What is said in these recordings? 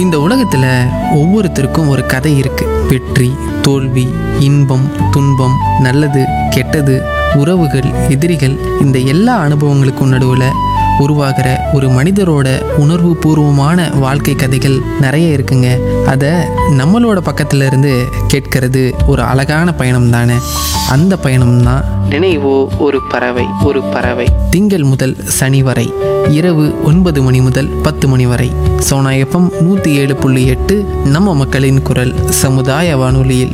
இந்த உலகத்துல ஒவ்வொருத்தருக்கும் ஒரு கதை இருக்கு வெற்றி தோல்வி இன்பம் துன்பம் நல்லது கெட்டது உறவுகள் எதிரிகள் இந்த எல்லா அனுபவங்களுக்கும் நடுவில் உருவாகிற ஒரு மனிதரோட உணர்வு பூர்வமான வாழ்க்கை கதைகள் நிறைய இருக்குங்க அதை நம்மளோட பக்கத்துல இருந்து கேட்கறது ஒரு அழகான பயணம் தானே அந்த பயணம் தான் நினைவோ ஒரு பறவை ஒரு பறவை திங்கள் முதல் சனி வரை இரவு ஒன்பது மணி முதல் பத்து மணி வரை சோனா எஃப்எம் நூற்றி ஏழு புள்ளி எட்டு நம்ம மக்களின் குரல் சமுதாய வானொலியில்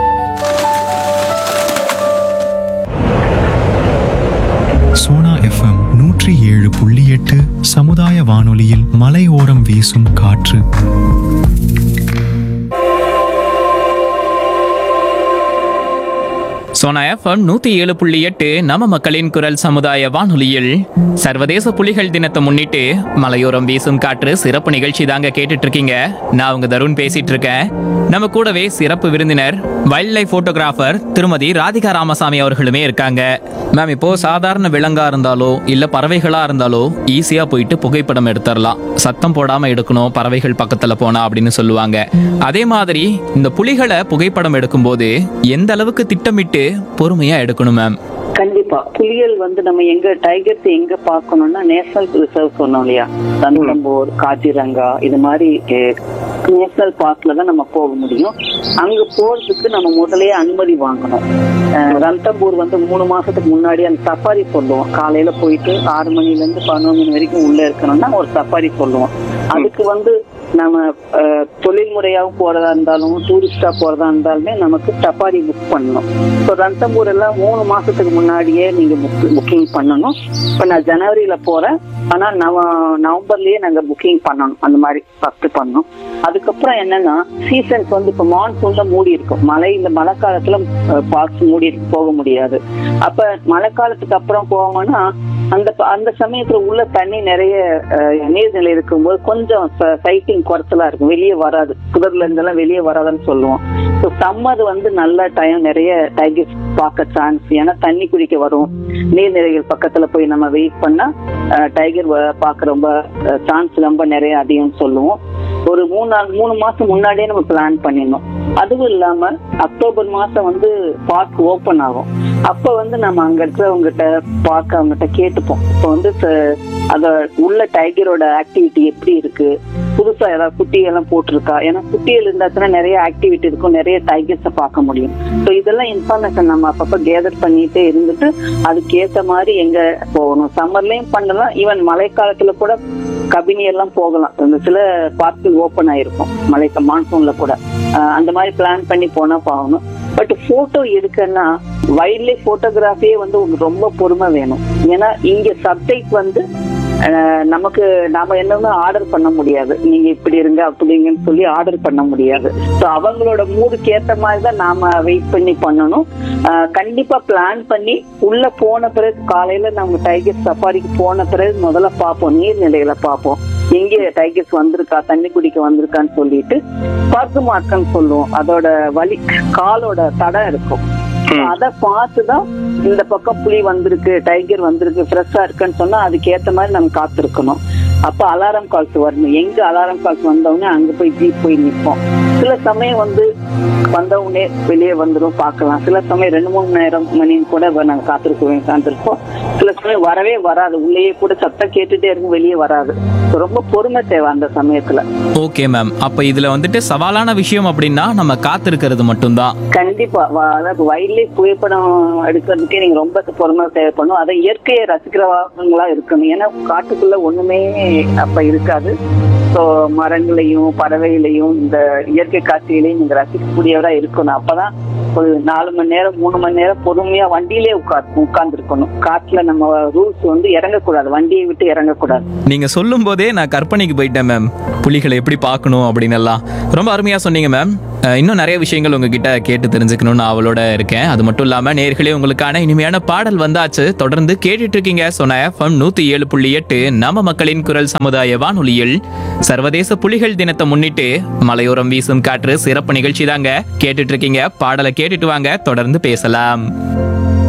சோனா எஃப்எம் நூற்றி ஏழு புள்ளி எட்டு சமுதாய வானொலியில் மலையோரம் வீசும் காற்று சோனா எஃப்எம் நூத்தி ஏழு புள்ளி எட்டு நம்ம மக்களின் குரல் சமுதாய வானொலியில் சர்வதேச புலிகள் தினத்தை முன்னிட்டு மலையோரம் வீசும் காற்று சிறப்பு நிகழ்ச்சி தாங்க கேட்டுட்டு இருக்கீங்க நான் உங்க தருண் பேசிட்டு இருக்கேன் நம்ம கூடவே சிறப்பு விருந்தினர் வைல்ட் லைஃப் போட்டோகிராஃபர் திருமதி ராதிகா ராமசாமி அவர்களுமே இருக்காங்க மேம் இப்போ சாதாரண விலங்கா இருந்தாலோ இல்ல பறவைகளா இருந்தாலோ ஈஸியா போயிட்டு புகைப்படம் எடுத்துடலாம் சத்தம் போடாம எடுக்கணும் பறவைகள் பக்கத்துல போனா அப்படின்னு சொல்லுவாங்க அதே மாதிரி இந்த புலிகளை புகைப்படம் எடுக்கும்போது எந்த அளவுக்கு திட்டமிட்டு பொறுமையா எடுக்கணும் மேம் கண்டிப்பா புலிகள் வந்து நம்ம எங்க டைகர்ஸ் எங்க பார்க்கணும்னா நேஷனல் ரிசர்வ் சொன்னோம் இல்லையா தந்தம்பூர் காஜிரங்கா இது மாதிரி நேஷனல் பார்க்ல தான் நம்ம போக முடியும் அங்க போறதுக்கு நம்ம முதல்லயே அனுமதி வாங்கணும் அஹ் ரந்தம்பூர் வந்து மூணு மாசத்துக்கு முன்னாடி அந்த சஃபாரி சொல்லுவோம் காலையில போயிட்டு ஆறு மணில இருந்து பதினொன்று மணி வரைக்கும் உள்ள இருக்கணும்னா ஒரு சஃபாரி சொல்லுவோம் அதுக்கு வந்து நம்ம அஹ், தொழில் முறையாகவும் போறதா இருந்தாலும் டூரிஸ்டா போறதா இருந்தாலுமே நமக்கு சஃபாரி புக் பண்ணணும் இப்போ ரந்தம்பூர் எல்லாம் மூணு மாசத்துக்கு முன்னாடியே நீங்க புக் புக்கிங் பண்ணணும் இப்போ நான் ஜனவரியில போறேன் ஆனா நவ நவம்பர்லயே நாங்க புக்கிங் பண்ணணும் அந்த மாதிரி ஃபர்ஸ்ட் பண்ணணும் அதுக்கப்புறம் என்னன்னா சீசன்ஸ் வந்து இப்போ மான்சூன்ல மூடி இருக்கும் மழை இந்த மழை காலத்துல பார்க்ஸ் மூடி இருக்கு, போக முடியாது அப்ப மழை காலத்துக்கு அப்புறம் போவோம்னா அந்த ப- அந்த சமயத்துல உள்ள தண்ணி நிறைய அஹ், நீர்நிலை இருக்கும்போது கொஞ்சம் சைட்டிங் குறைச்சலா இருக்கும் வெளியே வராது புதர்ல இருந்தெல்லாம் வெளியே வராதுன்னு சொல்லுவோம் ஸோ சம்மர் வந்து நல்ல டைம் நிறைய டைகர்ஸ் பார்க்க சான்ஸ் ஏன்னா தண்ணி குடிக்க வரும் நீர்நிலைகள் பக்கத்துல போய் நம்ம வெயிட் பண்ணா டைகர் பார்க்க ரொம்ப சான்ஸ் ரொம்ப நிறைய அதிகம்னு சொல்லுவோம் ஒரு மூணு நாள் மூணு மாசம் முன்னாடியே நம்ம பிளான் பண்ணிடணும் அதுவும் இல்லாம அக்டோபர் மாசம் வந்து பார்க் ஓபன் ஆகும் அப்ப வந்து நம்ம அங்க இருக்கிறவங்ககிட்ட பார்க்க அவங்ககிட்ட கேட்டுப்போம் இப்போ வந்து ச- அத உள்ள டைகரோட ஆக்டிவிட்டி எப்படி இருக்கு புதுசா ஏதாவது குட்டியெல்லாம் போட்டிருக்கா ஏன்னா குட்டிகள் இருந்தாச்சுன்னா நிறைய ஆக்டிவிட்டி இருக்கும் நிறைய டைகர்ஸை பார்க்க முடியும் ஸோ இதெல்லாம் இன்ஃபர்மேஷன் நம்ம அப்பப்ப கேதர் பண்ணிட்டே இருந்துட்டு அதுக்கேத்த மாதிரி எங்க போகணும் சம்மர்லயும் பண்ணலாம் ஈவன் மழைக்காலத்துல கூட கபினி எல்லாம் போகலாம் இந்த சில பார்க்கில் ஓப்பன் ஆயிருக்கும் மழை மான்சூன்ல கூட அஹ் அந்த மாதிரி பிளான் பண்ணி போனா போகணும் பட் போட்டோ எடுக்கன்னா வைல்ட் லைஃப் போட்டோகிராஃபியே வந்து உங்களுக்கு ரொம்ப பொறுமை வேணும் ஏன்னா இங்க சப்ஜெக்ட் வந்து அஹ், நமக்கு நாம என்னன்னு ஆர்டர் பண்ண முடியாது நீங்க இப்படி இருங்க அப்படிங்கன்னு சொல்லி ஆர்டர் பண்ண முடியாது ஸோ அவங்களோட மூடுக்கு ஏத்த மாதிரி தான் நாம வெயிட் பண்ணி பண்ணணும் அஹ், கண்டிப்பா பிளான் பண்ணி உள்ள போன பிறகு காலையில நம்ம டைகர் சஃபாரிக்கு போன பிறகு முதல்ல பார்ப்போம் நீர்நிலைகளை பார்ப்போம் எங்கே டைகர்ஸ் வந்திருக்கா தண்ணி குடிக்க வந்திருக்கான்னு சொல்லிட்டு பர்கு மார்க்கன்னு சொல்லுவோம் அதோட வலி காலோட தடம் இருக்கும் அத பார்த்துதான் இந்த பக்கம் புலி வந்திருக்கு டைகர் வந்திருக்கு ஃப்ரெஷ்ஷா இருக்குன்னு சொன்னா அதுக்கு ஏத்த மாதிரி நம்ம காத்திருக்கணும் அப்ப அலாரம் கால்ஸ் வரணும் எங்க அலாரம் கால்ஸ் வந்தவுடனே அங்க போய் ஜீப் போய் நிற்போம் சில சமயம் வந்து வந்தவுடனே வெளியே வந்துடும் பார்க்கலாம் சில சமயம் ரெண்டு மூணு மணி நேரம் மணின்னு கூட வ- நாங்க காத்திருக்கோம் காத்திருப்போம் சில சமயம் வரவே வராது உள்ளேயே கூட சத்தம் கேட்டுட்டே இருக்கும் வெளியே வராது So ரொம்ப பொறுமை தேவை அந்த சமயத்துல ஓகே மேம் அப்ப இதுல வந்துட்டு சவாலான விஷயம் அப்படின்னா நம்ம காத்திருக்கிறது மட்டும்தான் கண்டிப்பா வ- அதாவது வைல்ட் லைஃப் புகைப்படம் எடுக்கிறதுக்கே நீங்க ரொம்ப பொறுமை தேவைப்படும் அதை இயற்கையை ரசிக்கிறவங்களா இருக்கணும் ஏன்னா காட்டுக்குள்ள ஒண்ணுமே அப்ப இருக்காது ஸோ மரங்களையும் பறவைகளையும் இந்த இயற்கை காட்சிகளையும் நீங்க ரசிக்கக்கூடியவரா இருக்கணும் அப்பதான் ஒரு நாலு மணி நேரம் மூணு மணி நேரம் பொறுமையா வண்டியிலே உட்கார் உட்கார்ந்து இருக்கணும் காட்டுல நம்ம ரூல்ஸ் வந்து இறங்கக்கூடாது வண்டியை விட்டு இறங்கக்கூடாது நீங்க சொல்லும் போதே நான் கற்பனைக்கு போயிட்டேன் மேம் புலிகளை எப்படி பார்க்கணும் அப்படின்னு எல்லாம் ரொம்ப அருமையா சொன்னீங்க மேம் அஹ், இன்னும் நிறைய விஷயங்கள் உங்ககிட்ட கேட்டு தெரிஞ்சுக்கணும்னு அவளோட இருக்கேன் அது மட்டும் இல்லாம நேர்களே உங்களுக்கான இனிமையான பாடல் வந்தாச்சு தொடர்ந்து கேட்டுட்டு இருக்கீங்க சொன்ன எஃப்எம் நூத்தி ஏழு புள்ளி எட்டு நம்ம மக்களின் குரல் சமுதாய வானொலியில் சர்வதேச புலிகள் தினத்தை முன்னிட்டு மலையோரம் வீசும் காற்று சிறப்பு நிகழ்ச்சி தாங்க கேட்டுட்டு இருக்கீங்க பாடலை கேட்டுட்டு வாங்க தொடர்ந்து பேசலாம்